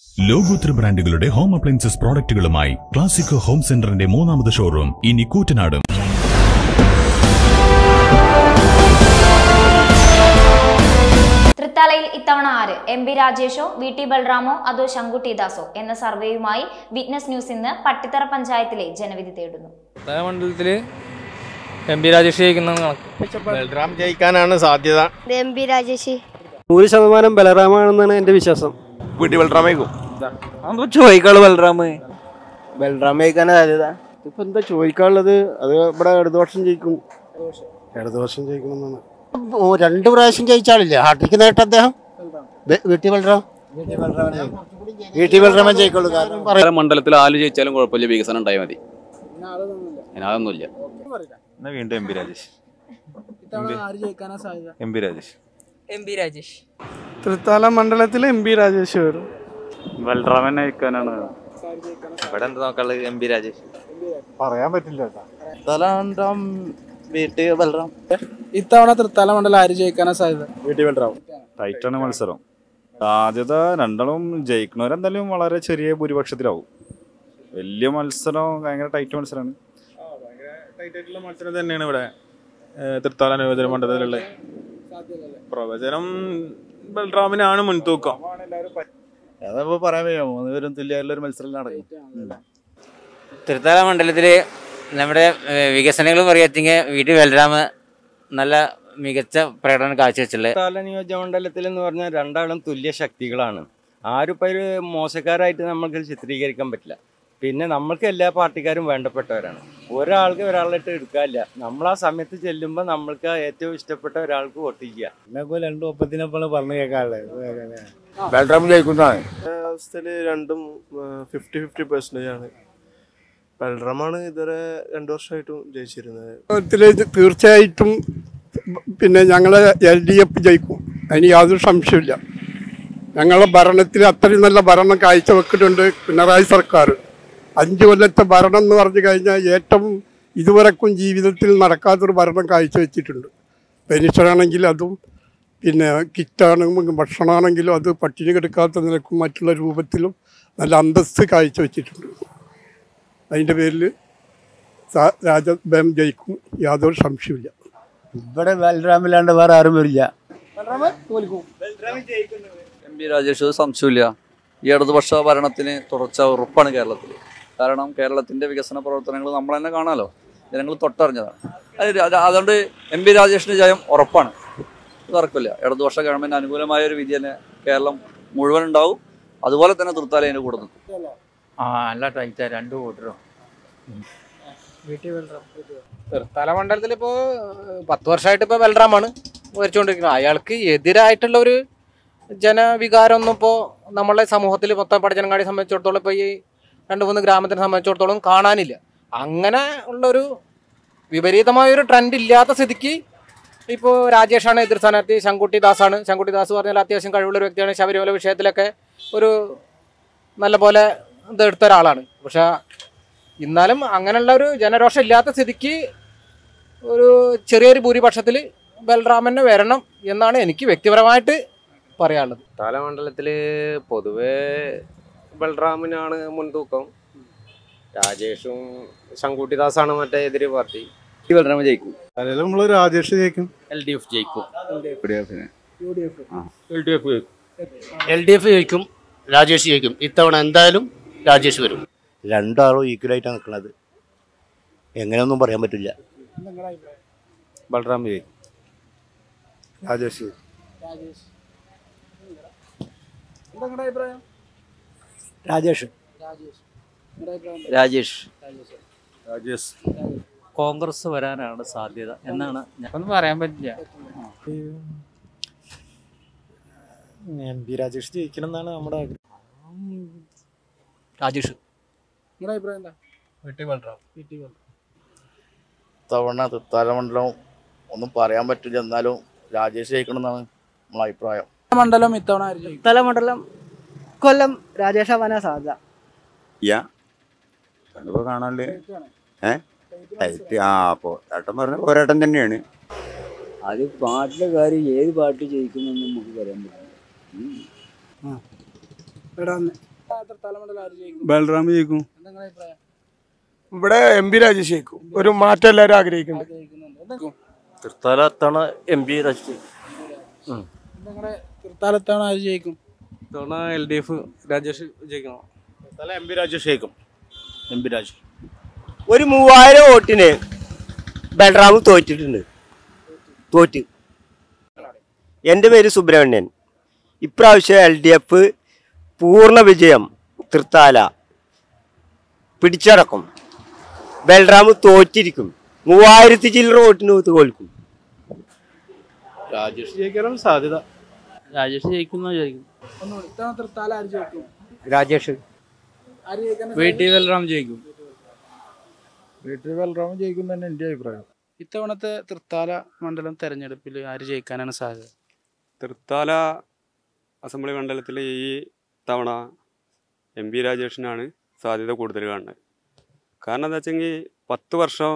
ലോകോത്തര ബ്രാൻഡുകളുടെ home appliances പ്രോഡക്റ്റുകളുമായി ക്ലാസിക് ഹോം സെന്ററിന്റെ മൂന്നാമത് ഷോറൂം ഇനി കൂറ്റനാടും തൃത്താലയിൽ ഇത്തവണ ആര് എം ബി രാജേഷോ വി ടി ബൽറാമോ അതോ ശങ്കുട്ടി ദാസോ എന്ന സർവേയുമായി വിറ്റ്നസ് ന്യൂസ് ഇന്ന് പട്ടിത്തറ പഞ്ചായത്തിലെ ജനവിധി തേടുന്നു മണ്ഡലത്തില് എം പി രാജേഷ് ജയിക്കുന്ന കണക്ക് ബൽറാം ജയിക്കാനാണ് സാധ്യത എം പി രാജേഷ് നൂറ് ശതമാനം ബലറാമാണെന്നാണ് എൻ്റെ വിശ്വാസം വീട്ടിൽ ബൽറാമേക്കും അപ്പൊ ചോദിക്കാള് ബലറാമ് ബൽറാം ജയിക്കാനാ സാധ്യത ഇപ്പൊ എന്താ ചോദിക്കാനുള്ളത് അത് ഇവിടെ ഇടതുപക്ഷം ജയിക്കും ഇടതുപക്ഷം ജയിക്കണമെന്നാണ് ഓ രണ്ട് പ്രാവശ്യം ജയിച്ചാളില്ലേ ഹാട്രിക്ക് നേട്ട അദ്ദേഹം വെ- വീട്ടിൽ ബൽറാം വീട്ടിൽ ബൽറാമൻ ജയിക്കുള്ളൂ കാരണം പറയാം മണ്ഡലത്തിൽ ആല് ജയിച്ചാലും കുഴപ്പമില്ല വികസനം ഉണ്ടായാൽ മതി അതിനതൊന്നുമില്ല എന്നാ വീണ്ടും M P Rajesh M P Rajesh M P Rajesh Thrithala മണ്ഡലത്തിൽ എം പി രാജേഷ് വരും ബൽറാമൻ അയക്കാനാണ് ഇവിടെ എന്താ നോക്കാനുള്ളത് എം പി രാജേഷ് പറയാൻ പറ്റില്ല വീട്ടിൽ ബൽറാം ഇത്തവണ തൃത്താല മണ്ഡലം ആര് ജയിക്കാനാ സാധ്യത വീട്ടിൽ ബൽറാം ടൈറ്റാണ് മത്സരം സാധ്യത രണ്ടാളും ജയിക്കണവരെന്തായാലും വളരെ ചെറിയ ഭൂരിപക്ഷത്തിലാവും വലിയ മത്സരം ഭയങ്കര ടൈറ്റ് മത്സരമാണ് ടൈറ്റായിട്ടുള്ള മത്സരം തന്നെയാണ് ഇവിടെ തൃത്താല നിയോജന മണ്ഡലത്തിലുള്ളത് പ്രവചനം ബൽറാമിനാണ് മുൻതൂക്കം അതപ്പോ പറയാൻ കഴിയുമോ മൂന്ന് പേരും തുല്യമായിട്ടുള്ള ഒരു മത്സരം നടക്കും തൃത്താല മണ്ഡലത്തില് നമ്മുടെ വികസനങ്ങൾ പറയാച്ചെങ്കിൽ വീട്ടിൽ ബലരാമ് നല്ല മികച്ച പ്രകടനം കാഴ്ചവെച്ചുള്ളത് തൃത്താല നിയോജകമണ്ഡലത്തിൽ എന്ന് പറഞ്ഞാൽ രണ്ടാളും തുല്യ ശക്തികളാണ് ആരും ഇപ്പൊ ഒരു മോശക്കാരായിട്ട് നമ്മൾക്ക് ചിത്രീകരിക്കാൻ പറ്റില്ല പിന്നെ നമ്മൾക്ക് എല്ലാ പാർട്ടിക്കാരും വേണ്ടപ്പെട്ടവരാണ് ഒരാൾക്ക് ഒരാളായിട്ട് എടുക്കാനില്ല നമ്മൾ ആ സമയത്ത് ചെല്ലുമ്പോൾ നമ്മൾക്ക് ഏറ്റവും ഇഷ്ടപ്പെട്ട ഒരാൾക്ക് വോട്ട് ചെയ്യുക രണ്ടും ഒപ്പത്തിനൊപ്പം പറഞ്ഞു കേൾക്കാനുള്ളത് ബൽറാം ജയിക്കുന്നതാണ് അവസ്ഥയിൽ രണ്ടും ഫിഫ്റ്റി ഫിഫ്റ്റി പെർസെൻറ്റേജ് ആണ് ബൽറാമാണ് ഇതുവരെ രണ്ടു വർഷമായിട്ടും ജയിച്ചിരുന്നത് തീർച്ചയായിട്ടും പിന്നെ ഞങ്ങൾ എൽ ഡി എഫ് ജയിക്കും അതിന് യാതൊരു സംശയമില്ല ഞങ്ങളെ ഭരണത്തിൽ അത്രയും നല്ല ഭരണം കാഴ്ചവെക്കുന്നുണ്ട് പിണറായി സർക്കാർ അഞ്ച് കൊല്ലത്തെ ഭരണം എന്ന് പറഞ്ഞു കഴിഞ്ഞാൽ ഏറ്റവും ഇതുവരെക്കും ജീവിതത്തിൽ നടക്കാത്തൊരു ഭരണം കാഴ്ചവെച്ചിട്ടുണ്ട് പെൻഷനാണെങ്കിൽ അതും പിന്നെ കിറ്റാണെങ്കിലും ഭക്ഷണമാണെങ്കിലും അത് പട്ടിണി കിടക്കാത്ത നിലക്കും മറ്റുള്ള രൂപത്തിലും നല്ല അന്തസ്ത് കാഴ്ചവെച്ചിട്ടുണ്ട് അതിൻ്റെ പേരിൽ രാജബേം ജയിക്കും യാതൊരു സംശയമില്ല ഇവിടെ ബൽറാമില്ലാണ്ട് വേറെ ആരും വരില്ല എം പി രാജേഷ് സംശയമില്ല ഈ ഇടതുപക്ഷ ഭരണത്തിന് തുടർച്ച ഉറപ്പാണ് കേരളത്തിൽ കാരണം കേരളത്തിന്റെ വികസന പ്രവർത്തനങ്ങൾ നമ്മൾ തന്നെ കാണാമല്ലോ ജനങ്ങൾ തൊട്ടറിഞ്ഞതാണ് അത് അത് അതുകൊണ്ട് എം പി രാജേഷിന്റെ ജയം ഉറപ്പാണ് ഇത് തർക്കമില്ല ഇടതുപക്ഷ ഗവൺമെന്റ് അനുകൂലമായ ഒരു വിധി തന്നെ കേരളം മുഴുവൻ ഉണ്ടാവും അതുപോലെ തന്നെ തൃത്താല അതിന്റെ കൂടെ നിൽക്കും ആ നല്ല ടൈറ്റാ രണ്ട് കൂട്ടരും തല മണ്ഡലത്തിൽ ഇപ്പോൾ പത്ത് വർഷമായിട്ട് ഇപ്പോൾ ബലറാമാണ് ഭരിച്ചുകൊണ്ടിരിക്കുന്നത് അയാൾക്ക് എതിരായിട്ടുള്ള ഒരു ജനവികാരമൊന്നും ഇപ്പോൾ നമ്മളെ സമൂഹത്തിൽ മൊത്തം പടജനങ്ങാടി സംബന്ധിച്ചിടത്തോളം ഇപ്പോൾ ഈ രണ്ട് മൂന്ന് ഗ്രാമത്തിനെ സംബന്ധിച്ചിടത്തോളം കാണാനില്ല അങ്ങനെ ഉള്ളൊരു വിപരീതമായൊരു ട്രെൻഡ് ഇല്ലാത്ത സ്ഥിതിക്ക് ഇപ്പോൾ രാജേഷാണ് എതിർ സ്ഥാനാർത്ഥി ശങ്കുട്ടി ദാസാണ് ശങ്കുട്ടി ദാസ് പറഞ്ഞാൽ അത്യാവശ്യം കഴിവുള്ള ഒരു വ്യക്തിയാണ് ശബരിമല വിഷയത്തിലൊക്കെ ഒരു നല്ല പോലെ ഇതെടുത്ത ഒരാളാണ് പക്ഷെ എന്നാലും അങ്ങനെയുള്ള ഒരു ജനരോഷം ഇല്ലാത്ത സ്ഥിതിക്ക് ഒരു ചെറിയൊരു ഭൂരിപക്ഷത്തിൽ ബൽറാമന് വരണം എന്നാണ് എനിക്ക് വ്യക്തിപരമായിട്ട് പറയാനുള്ളത് താലമണ്ഡലത്തിൽ പൊതുവെ ബൽറാമിനാണ് മുൻതൂക്കം രാജേഷും ശങ്കുട്ടിദാസാണ് മറ്റേ എതിര് പാർട്ടി ബലരാമ ജയിക്കും അതിൽ നമ്മൾ രാജേഷ് ജയിക്കും എൽ ഡി എഫ് ജയിക്കും എൽ ഡി എഫ് ജയിക്കും രാജേഷ് ജയിക്കും ഇത്തവണ എന്തായാലും രാജേഷ് വരും രണ്ടാളും ഈക്വലായിട്ടാണ് നിൽക്കുന്നത് എങ്ങനെയൊന്നും പറയാൻ പറ്റില്ല ബൽറാം ജയിക്കും രാജേഷ് രാജേഷ് രാജേഷ് രാജേഷ് കോൺഗ്രസ് വരാനാണ് സാധ്യത എന്നാണ് ഒന്നും പറയാൻ പറ്റില്ല എം പി രാജേഷ് ജയിക്കണം എന്നാണ് നമ്മുടെ ആഗ്രഹം രാജേഷ് തവണ തൃത്താലമണ്ഡലം ഒന്നും പറയാൻ പറ്റില്ല എന്നാലും രാജേഷ് ജയിക്കണം എന്നാണ് നമ്മളെ അഭിപ്രായം മണ്ഡലം ഇത്തവണ തലമണ്ഡലം കൊല്ലം രാജേഷാവാനാ സാധ്യത കണ്ടപ്പോ കാണാണ്ട് ഏ ടൈറ്റ് ആ അപ്പോ ഏട്ടൻ പറഞ്ഞ പോരാട്ടം തന്നെയാണ് അത് പാട്ടിലെ കാര്യം ഏത് പാട്ട് ജയിക്കുമെന്ന് നമുക്ക് പറയാൻ പറ്റില്ല എടാ ബൽറാം ജയിക്കും ഇവിടെ എം പി രാജേഷ് ജയിക്കും ഒരു മാറ്റം എല്ലാവരും ആഗ്രഹിക്കുന്നുണ്ട് തൃത്താല അത്തവണ എം പി രാജേഷ് തൃത്താലത്താണ് ആര് ജയിക്കും ഇത്തവണ എൽ ഡി എഫ് രാജേഷ് ജയിക്കണം തൃത്താല എം പി രാജേഷ് ജയിക്കും എം പി രാജേഷ് ഒരു മൂവായിരം വോട്ടിന് ബൽറാം തോറ്റിട്ടുണ്ട് തോറ്റ് എൻ്റെ പേര് സുബ്രഹ്മണ്യൻ ഇപ്രാവശ്യം എൽ ഡി എഫ് പൂർണ്ണ വിജയം തൃത്താല പിടിച്ചടക്കും ബൽറാം തോറ്റിരിക്കും മൂവായിരത്തി ചില്ലറ വോട്ടിന് തോൽക്കും രാജേഷ് ജയിക്കാനാണ് സാധ്യത രാജേഷ് ജയിക്കുന്ന വിചാരിക്കും ഇത്തവണ തൃത്താല ആര് ജയിക്കും രാജേഷ് ആര് ജയിക്കാൻ വി ടി ബൽറാം ജയിക്കും വീട്ടിൽ ബൽറാം ജയിക്കും തന്നെ എൻ്റെ അഭിപ്രായം ഇത്തവണത്തെ തൃത്താല മണ്ഡലം തെരഞ്ഞെടുപ്പിൽ ആര് ജയിക്കാനാണ് സാധ്യത തൃത്താല അസംബ്ലി മണ്ഡലത്തിൽ ഈ തവണ എം പി രാജേഷിനാണ് സാധ്യത കൂടുതൽ കാണുന്നത് കാരണം എന്താ വെച്ചെങ്കിൽ പത്ത് വർഷം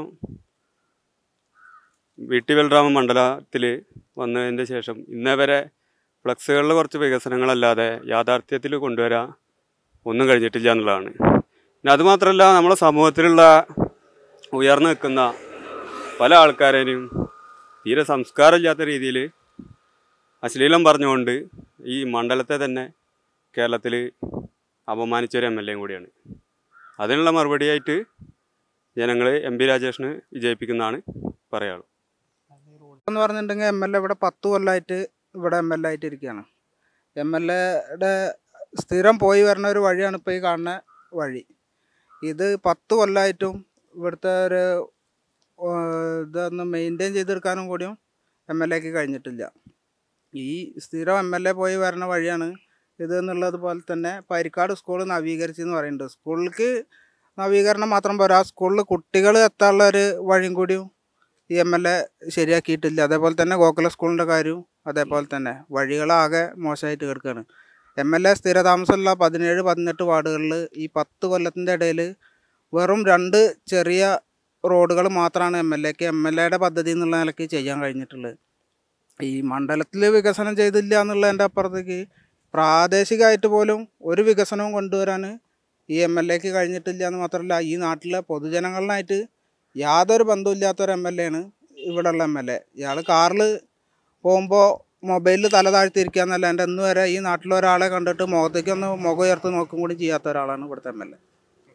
വി ടി ബൽറാമ മണ്ഡലത്തിൽ വന്നതിൻ്റെ ശേഷം ഇന്നേ വരെ ഫ്ലക്സുകളിൽ കുറച്ച് വികസനങ്ങളല്ലാതെ യാഥാർത്ഥ്യത്തിൽ കൊണ്ടുവരാൻ ഒന്നും കഴിഞ്ഞിട്ടില്ല എന്നുള്ളതാണ് പിന്നെ അതുമാത്രമല്ല നമ്മുടെ സമൂഹത്തിലുള്ള ഉയർന്നു നിൽക്കുന്ന പല ആൾക്കാരേയും തീരെ സംസ്കാരമില്ലാത്ത രീതിയിൽ അശ്ലീലം പറഞ്ഞുകൊണ്ട് ഈ മണ്ഡലത്തെ തന്നെ കേരളത്തിൽ അപമാനിച്ചൊരു എം എൽ എയും കൂടിയാണ് അതിനുള്ള മറുപടിയായിട്ട് ജനങ്ങൾ എം പി രാജേഷിന് വിജയിപ്പിക്കുന്നതാണ് പറയാനുള്ളത് എന്ന് പറഞ്ഞിട്ടുണ്ടെങ്കിൽ എം എൽ എ ഇവിടെ പത്ത് കൊല്ലമായിട്ട് ഇവിടെ എം എൽ എ ആയിട്ട് ഇരിക്കുകയാണ് എം എൽ എയുടെ സ്ഥിരം പോയി വരുന്ന ഒരു വഴിയാണ് ഇപ്പോൾ ഈ കാണുന്ന വഴി ഇത് പത്ത് കൊല്ലമായിട്ടും ഇവിടുത്തെ ഒരു ഏഹ്, ഇതൊന്ന് മെയിൻറ്റെയിൻ ചെയ്തെടുക്കാനും കൂടിയും എം എൽ എക്ക് കഴിഞ്ഞിട്ടില്ല ഈ സ്ഥിരം എം എൽ എ പോയി വരുന്ന വഴിയാണ് ഇത് എന്നുള്ളത് പോലെ തന്നെ പരിക്കാട് സ്കൂൾ നവീകരിച്ചെന്ന് പറയുന്നുണ്ട് സ്കൂളിലേക്ക് നവീകരണം മാത്രം പോരാ സ്കൂളിൽ കുട്ടികൾ എത്താനുള്ള ഒരു വഴിയും കൂടിയും ഈ എം എൽ എ ശരിയാക്കിയിട്ടില്ല അതേപോലെ തന്നെ ഗോകുല സ്കൂളിൻ്റെ കാര്യവും അതേപോലെ തന്നെ വഴികളാകെ മോശമായിട്ട് കിടക്കുകയാണ് എം എൽ എ സ്ഥിരതാമസമുള്ള പതിനേഴ് പതിനെട്ട് വാർഡുകളിൽ ഈ പത്ത് കൊല്ലത്തിൻ്റെ ഇടയിൽ വെറും രണ്ട് ചെറിയ റോഡുകൾ മാത്രമാണ് എം എൽ എക്ക് എം എൽ എയുടെ പദ്ധതി എന്നുള്ള നിലയ്ക്ക് ചെയ്യാൻ കഴിഞ്ഞിട്ടുള്ളത് ഈ മണ്ഡലത്തിൽ വികസനം ചെയ്തില്ല എന്നുള്ളതിൻ്റെ അപ്പുറത്തേക്ക് പ്രാദേശികമായിട്ട് പോലും ഒരു വികസനവും കൊണ്ടുവരാൻ ഈ എം എൽ എക്ക് കഴിഞ്ഞിട്ടില്ല എന്ന് മാത്രമല്ല ഈ നാട്ടിലെ പൊതുജനങ്ങളിലായിട്ട് യാതൊരു ബന്ധമില്ലാത്തൊരു എം എൽ എ ആണ് ഇവിടെയുള്ള എം എൽ എ ഇയാൾ കാറിൽ പോകുമ്പോൾ മൊബൈലിൽ തല താഴ്ത്തിയിരിക്കുക എന്നല്ല എൻ്റെ ഇന്ന് വരെ ഈ നാട്ടിലെ ഒരാളെ കണ്ടിട്ട് മുഖത്തേക്ക് ഒന്ന് മുഖം ഉയർത്തി നോക്കും കൂടി ചെയ്യാത്ത ഒരാളാണ് ഇവിടുത്തെ എം എൽ എ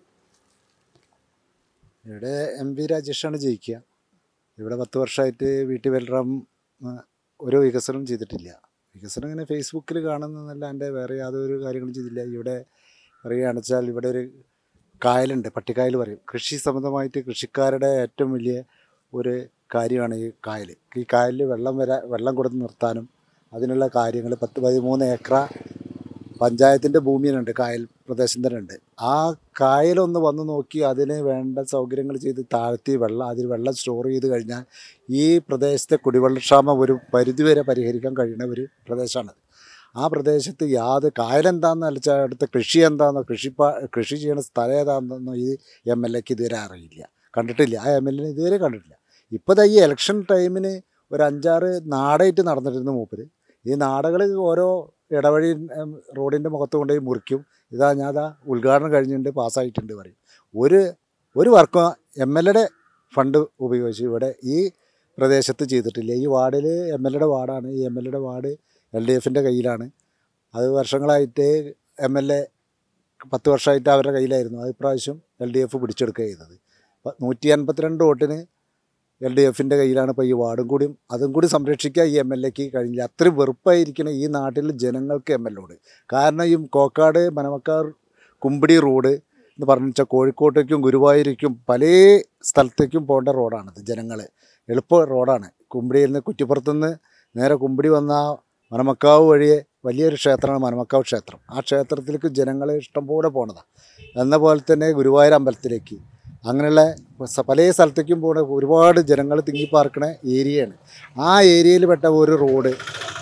ഇവിടെ എം വി രാജേഷാണ് ജയിക്കുക ഇവിടെ പത്ത് വർഷമായിട്ട് വി ടി ബൽറാം ആ, ഒരു വികസനം ചെയ്തിട്ടില്ല വികസനം ഇങ്ങനെ ഫേസ്ബുക്കിൽ കാണുന്നതല്ല എൻ്റെ വേറെ യാതൊരു കാര്യങ്ങളും ചെയ്തില്ല ഇവിടെ പറയുകയാണെന്ന് വെച്ചാൽ ഇവിടെ ഒരു കായലുണ്ട് പട്ടിക്കായൽ പറയും കൃഷി സംബന്ധമായിട്ട് കൃഷിക്കാരുടെ ഏറ്റവും വലിയ ഒരു കാര്യമാണ് ഈ കായൽ ഈ കായലിൽ വെള്ളം വരാ വെള്ളം കൊടുത്ത് നിർത്താനും അതിനുള്ള കാര്യങ്ങൾ പത്ത് പതിമൂന്ന് ഏക്കറ പഞ്ചായത്തിൻ്റെ ഭൂമിയിലുണ്ട് കായൽ പ്രദേശം തന്നെ ഉണ്ട് ആ കായലൊന്ന് വന്ന് നോക്കി അതിന് വേണ്ട സൗകര്യങ്ങൾ ചെയ്ത് താഴ്ത്തി വെള്ളം അതിൽ വെള്ളം സ്റ്റോർ ചെയ്ത് കഴിഞ്ഞാൽ ഈ പ്രദേശത്തെ കുടിവെള്ളക്ഷാമം ഒരു പരിധിവരെ പരിഹരിക്കാൻ കഴിയുന്ന ഒരു പ്രദേശമാണത് ആ പ്രദേശത്ത് യാതൊരു കായലെന്താണെന്ന് വെച്ചാൽ അടുത്ത കൃഷി എന്താണെന്നോ കൃഷി കൃഷി ചെയ്യുന്ന സ്ഥലം ഏതാണെന്നോ ഈ എം എൽ എക്ക് ഇതുവരെ അറിയില്ല കണ്ടിട്ടില്ല ആ എം എൽ എനെ ഇതുവരെ കണ്ടിട്ടില്ല ഇപ്പോൾ ദാ ഈ ഇലക്ഷൻ ടൈമിന് ഒരു അഞ്ചാറ് നാടായിട്ട് നടന്നിരുന്നു മൂപ്പര് ഈ നാടകൾ ഓരോ ഇടവഴി ഉം, റോഡിൻ്റെ മുഖത്ത് കൊണ്ടുപോയി മുറിക്കും ഇതാ ഞാൻ അതാ ഉദ്ഘാടനം കഴിഞ്ഞിട്ടുണ്ട് പാസ്സായിട്ടുണ്ട് പറയും ഒരു ഒരു വർക്കും എം എൽ എയുടെ ഫണ്ട് ഉപയോഗിച്ച് ഇവിടെ ഈ പ്രദേശത്ത് ചെയ്തിട്ടില്ല ഈ വാർഡിൽ എം എൽ എയുടെ വാർഡാണ് ഈ എം എൽ എയുടെ വാർഡ് എൽ ഡി എഫിൻ്റെ കയ്യിലാണ് അത് വർഷങ്ങളായിട്ട് എം എൽ എ പത്ത് വർഷമായിട്ട് അവരുടെ കയ്യിലായിരുന്നു അത് ഇപ്രാവശ്യം എൽ ഡി എഫ് പിടിച്ചെടുക്കുക ചെയ്തത് പ- നൂറ്റി അൻപത്തിരണ്ട് വോട്ടിന് എൽ ഡി എഫിൻ്റെ കയ്യിലാണ് ഇപ്പോൾ ഈ വാർഡും കൂടിയും അതും കൂടി സംരക്ഷിക്കാൻ ഈ എം എൽ എക്ക് കഴിഞ്ഞില്ല അത്രയും വെറുപ്പായിരിക്കണം ഈ നാട്ടിലെ ജനങ്ങൾക്ക് എം എൽ എയോട് കാരണം ഈ കോക്കാട് മനമക്കാർ കുമ്പിടി റോഡ് എന്ന് പറഞ്ഞു വെച്ചാൽ കോഴിക്കോട്ടേക്കും ഗുരുവായൂരേക്കും പല സ്ഥലത്തേക്കും പോകേണ്ട റോഡാണിത് ജനങ്ങൾ എളുപ്പ റോഡാണ് കുമ്പിടിയിൽ നിന്ന് കുറ്റിപ്പുറത്തുനിന്ന് നേരെ കുമ്പിടി വന്ന ആ മനമക്കാവ് വഴിയെ വലിയൊരു ക്ഷേത്രമാണ് മനമക്കാവ് ക്ഷേത്രം ആ ക്ഷേത്രത്തിലേക്ക് ജനങ്ങൾ ഇഷ്ടംപോലെ പോണതാണ് എന്ന പോലെ തന്നെ ഗുരുവായൂർ അമ്പലത്തിലേക്ക് അങ്ങനെയുള്ള സ- പല സ്ഥലത്തേക്കും പോണ ഒരുപാട് ജനങ്ങൾ തിങ്ങിപ്പാർക്കണ ഏരിയയാണ് ആ ഏരിയയിൽ പെട്ട ഒരു റോഡ്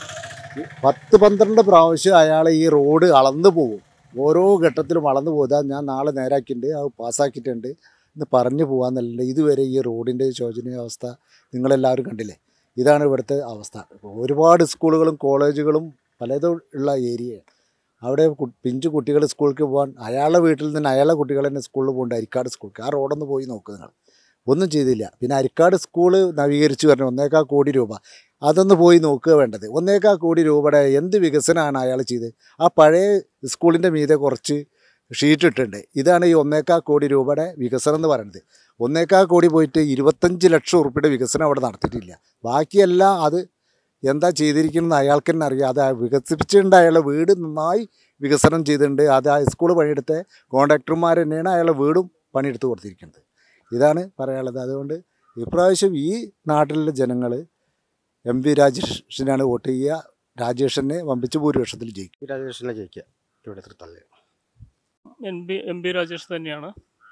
പത്ത് പന്ത്രണ്ട് പ്രാവശ്യം അയാൾ ഈ റോഡ് അളന്നു പോകും ഓരോ ഘട്ടത്തിലും അളന്നു പോകുക ഞാൻ നാളെ നേരാക്കിയിട്ടുണ്ട് അത് പാസ്സാക്കിയിട്ടുണ്ട് എന്ന് പറഞ്ഞു പോകാന്നല്ല ഇതുവരെ ഈ റോഡിൻ്റെ ശോചനീയ അവസ്ഥ നിങ്ങളെല്ലാവരും കണ്ടില്ലേ ഇതാണ് ഇവിടുത്തെ അവസ്ഥ ഒരുപാട് സ്കൂളുകളും കോളേജുകളും പലതും ഉള്ള ഏരിയയാണ് അവിടെ കു- പിഞ്ചു കുട്ടികൾ സ്കൂളിലേക്ക് പോകാൻ അയാളുടെ വീട്ടിൽ നിന്ന് അയാളുടെ കുട്ടികൾ തന്നെ സ്കൂളിൽ പോകേണ്ട അരിക്കാട് സ്കൂൾക്ക് ആ റോഡൊന്ന് പോയി നോക്കുക നിങ്ങൾ ഒന്നും ചെയ്തില്ല പിന്നെ അരിക്കാട് സ്കൂള് നവീകരിച്ച് പറഞ്ഞു ഒന്നേക്കാൾ കോടി രൂപ അതൊന്ന് പോയി നോക്കുക വേണ്ടത് ഒന്നേക്കാൾ കോടി രൂപയുടെ എന്ത് വികസനമാണ് അയാൾ ചെയ്തത് ആ പഴയ സ്കൂളിൻ്റെ മീതെ കുറച്ച് ഷീറ്റ് ഇട്ടിട്ടുണ്ട് ഇതാണ് ഈ ഒന്നേക്കാൾ കോടി രൂപയുടെ വികസനം എന്ന് പറയുന്നത് ഒന്നേക്കാൾ കോടി പോയിട്ട് ഇരുപത്തഞ്ച് ലക്ഷം ഉറുപ്പിയുടെ വികസനം അവിടെ നടത്തിയിട്ടില്ല ബാക്കിയെല്ലാം അത് എന്താ ചെയ്തിരിക്കുന്നത് അയാൾക്ക് തന്നെ അറിയാം അത് വികസിപ്പിച്ചിട്ടുണ്ട് അയാളുടെ വീട് നന്നായി വികസനം ചെയ്തിട്ടുണ്ട് അത് ആ സ്കൂൾ പണിയെടുത്ത കോൺട്രാക്ടർമാർ തന്നെയാണ് അയാളുടെ വീടും പണിയെടുത്ത് കൊടുത്തിരിക്കുന്നത് ഇതാണ് പറയാനുള്ളത് അതുകൊണ്ട് ഇപ്രാവശ്യം ഈ നാട്ടിലെ ജനങ്ങൾ എം വി രാജേഷിനാണ് വോട്ട് ചെയ്യുക രാജേഷിനെ വമ്പിച്ച ഭൂരിപക്ഷത്തിൽ ജയിക്കും രാജേഷിനെ ജയിക്കുക ഇവിടെ തൃത്തള്ളി M P M P Rajesh തന്നെയാണ്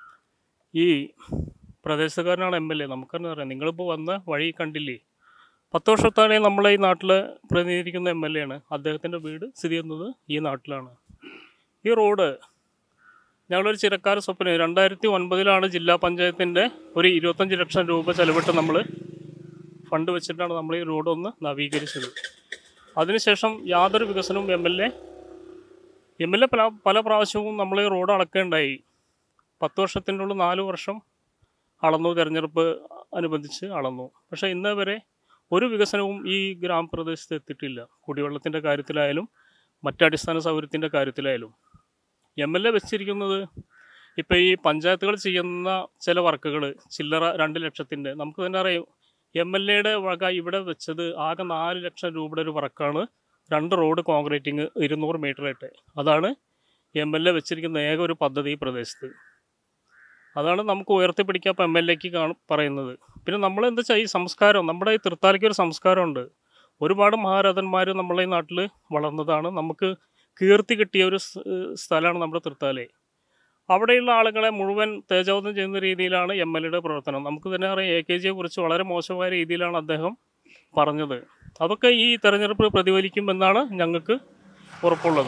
ഈ പ്രദേശത്തുകാരനാണ് എം എൽ എ നമുക്കെന്ന് പറയാം നിങ്ങളിപ്പോൾ വന്ന വഴി കണ്ടില്ലേ പത്ത് വർഷത്താണെ നമ്മളെ ഈ നാട്ടിൽ പ്രതിനിധീകരിക്കുന്ന എം എൽ എ ആണ് അദ്ദേഹത്തിൻ്റെ വീട് സ്ഥിതി ചെയ്യുന്നത് ഈ നാട്ടിലാണ് ഈ റോഡ് ഞങ്ങളൊരു ചിരക്കാര സ്വപ്നം രണ്ടായിരത്തി ഒൻപതിലാണ് ജില്ലാ പഞ്ചായത്തിൻ്റെ ഒരു ഇരുപത്തഞ്ച് ലക്ഷം രൂപ ചെലവിട്ട് നമ്മൾ ഫണ്ട് വെച്ചിട്ടാണ് നമ്മൾ ഈ റോഡ് ഒന്ന് നവീകരിച്ചത് അതിനുശേഷം യാതൊരു വികസനവും M L A M L A പല പല പ്രാവശ്യവും നമ്മൾ ഈ റോഡ് അളക്കേണ്ടായി പത്ത് വർഷത്തിൻ്റെ ഉള്ളിൽ നാല് വർഷം അളന്നു തിരഞ്ഞെടുപ്പ് അനുബന്ധിച്ച് അളന്നു പക്ഷേ ഇന്നേ വരെ ഒരു വികസനവും ഈ ഗ്രാമപ്രദേശത്ത് എത്തിയിട്ടില്ല കുടിവെള്ളത്തിൻ്റെ കാര്യത്തിലായാലും മറ്റടിസ്ഥാന സൗകര്യത്തിൻ്റെ കാര്യത്തിലായാലും എം എൽ എ വെച്ചിരിക്കുന്നത് ഇപ്പോൾ ഈ പഞ്ചായത്തുകൾ ചെയ്യുന്ന ചില വർക്കുകൾ ചില്ലറ രണ്ട് ലക്ഷത്തിൻ്റെ നമുക്ക് തന്നെ അറിയാം എം എൽ എയുടെ വക ഇവിടെ വെച്ചത് ആകെ നാല് ലക്ഷം രൂപയുടെ ഒരു വർക്കാണ് രണ്ട് റോഡ് കോൺക്രീറ്റിങ് ഇരുന്നൂറ് മീറ്റർ ആയിട്ട് അതാണ് എം എൽ എ വെച്ചിരിക്കുന്ന ഏക ഒരു പദ്ധതി ഈ പ്രദേശത്ത് അതാണ് നമുക്ക് ഉയർത്തിപ്പിടിക്കാൻ ഇപ്പോൾ എം എൽ എക്ക് കാണും പറയുന്നത് പിന്നെ നമ്മൾ എന്താ വെച്ചാൽ ഈ സംസ്കാരം നമ്മുടെ ഈ തൃത്താലയ്ക്ക് ഒരു സംസ്കാരമുണ്ട് ഒരുപാട് മഹാരഥന്മാർ നമ്മളെ ഈ നാട്ടിൽ വളർന്നതാണ് നമുക്ക് കീർത്തി കിട്ടിയ ഒരു സ്- സ്ഥലമാണ് നമ്മുടെ തൃത്താലേ അവിടെയുള്ള ആളുകളെ മുഴുവൻ തേജോധം ചെയ്യുന്ന രീതിയിലാണ് എം എൽ എയുടെ പ്രവർത്തനം നമുക്ക് തന്നെ അറിയാം എ കെ ജിയെ കുറിച്ച് വളരെ മോശമായ രീതിയിലാണ് അദ്ദേഹം പറഞ്ഞത് അതൊക്കെ ഈ തെരഞ്ഞെടുപ്പ് പ്രതിഫലിക്കുമെന്നാണ് ഞങ്ങൾക്ക് ഉറപ്പുള്ളത്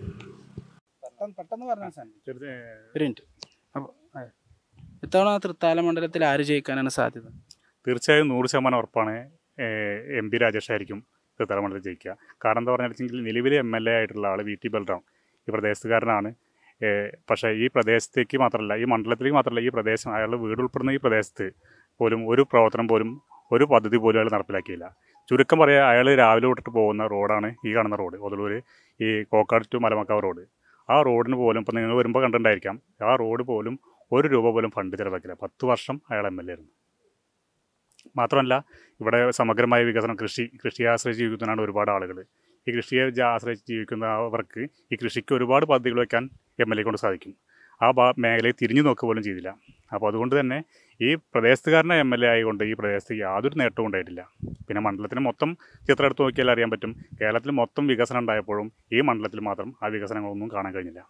പെട്ടെന്ന് പറഞ്ഞ ഒരു മിനിറ്റ് അപ്പോൾ ഇത്തവണ തൃത്താല മണ്ഡലത്തിൽ ആര് ജയിക്കാനാണ് സാധ്യത തീർച്ചയായും നൂറ് ശതമാനം ഉറപ്പാണ് എം പി രാജേഷ് ആയിരിക്കും തൃത്താല മണ്ഡലത്തിൽ ജയിക്കുക കാരണം എന്താ പറഞ്ഞിട്ടുണ്ടെങ്കിൽ നിലവിലെ എം എൽ എ ആയിട്ടുള്ള ആൾ വി ടി ബൽറാം ഈ പ്രദേശത്തുകാരനാണ് ഏഹ് പക്ഷേ ഈ പ്രദേശത്തേക്ക് മാത്രമല്ല ഈ മണ്ഡലത്തിലേക്ക് മാത്രമല്ല ഈ പ്രദേശം അയാളുടെ വീട് ഉൾപ്പെടുന്ന ഈ പ്രദേശത്ത് പോലും ഒരു പ്രവർത്തനം പോലും ഒരു പദ്ധതി പോലും അയാൾ നടപ്പിലാക്കിയില്ല ചുരുക്കം പറയാം അയാൾ രാവിലെ തൊട്ടിട്ട് പോകുന്ന റോഡാണ് ഈ കാണുന്ന റോഡ് ഒതളൂർ ഈ കോക്കാട് ടു മലമക്കാവ് റോഡ് ആ റോഡിന് പോലും ഇപ്പം നിങ്ങൾ വരുമ്പോൾ കണ്ടിട്ടുണ്ടായിരിക്കാം ആ റോഡ് പോലും ഒരു രൂപ പോലും ഫണ്ട് ചിലവാക്കില്ല പത്ത് വർഷം അയാൾ എം എൽ എ ആയിരുന്നു മാത്രമല്ല ഇവിടെ സമഗ്രമായ വികസനം കൃഷി കൃഷിയെ ആശ്രയിച്ച് ജീവിക്കുന്നതാണ് ഒരുപാട് ആളുകൾ ഈ കൃഷിയെ ജ- ആശ്രയിച്ച് ജീവിക്കുന്നവർക്ക് ഈ കൃഷിക്ക് ഒരുപാട് പദ്ധതികൾ വയ്ക്കാൻ എം എൽ എ കൊണ്ട് സാധിക്കും ആ ഭാ മേഖലയെ തിരിഞ്ഞു നോക്കുക പോലും ചെയ്തില്ല അപ്പോൾ അതുകൊണ്ട് തന്നെ ഈ പ്രദേശത്തുകാരനെ എം എൽ എ ആയതുകൊണ്ട് ഈ പ്രദേശത്ത് യാതൊരു നേട്ടവും ഉണ്ടായിട്ടില്ല പിന്നെ മണ്ഡലത്തിന് മൊത്തം ചിത്രം എടുത്ത് നോക്കിയാൽ അറിയാൻ പറ്റും കേരളത്തിൽ മൊത്തം വികസനം ഉണ്ടായപ്പോഴും ഈ മണ്ഡലത്തിൽ മാത്രം ആ വികസനങ്ങളൊന്നും കാണാൻ കഴിഞ്ഞില്ല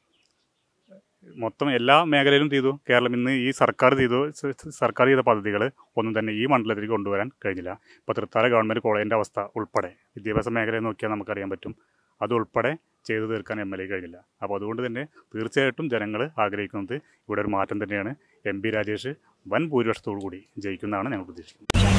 മൊത്തം എല്ലാ മേഖലയിലും ചെയ്തു കേരളം ഇന്ന് ഈ സർക്കാർ ചെയ്തു സ- സ- സർക്കാർ ചെയ്ത പദ്ധതികൾ ഒന്നും തന്നെ ഈ മണ്ഡലത്തിലേക്ക് കൊണ്ടുവരാൻ കഴിഞ്ഞില്ല ഇപ്പോൾ തൃത്താല ഗവൺമെൻറ് കോളേജിൻ്റെ അവസ്ഥ ഉൾപ്പെടെ വിദ്യാഭ്യാസ മേഖലയെ നോക്കിയാൽ നമുക്കറിയാൻ പറ്റും അതുൾപ്പെടെ ചെയ്തു തീർക്കാൻ എം എൽ എ കഴിഞ്ഞില്ല അപ്പോൾ അതുകൊണ്ട് തന്നെ തീർച്ചയായിട്ടും ജനങ്ങൾ ആഗ്രഹിക്കുന്നത് ഇവിടെ ഒരു മാറ്റം തന്നെയാണ് എം പി രാജേഷ് വൻ ഭൂരിപക്ഷത്തോടു കൂടി ജയിക്കുന്നതാണ് ഞങ്ങൾ പ്രതീക്ഷിക്കുന്നത്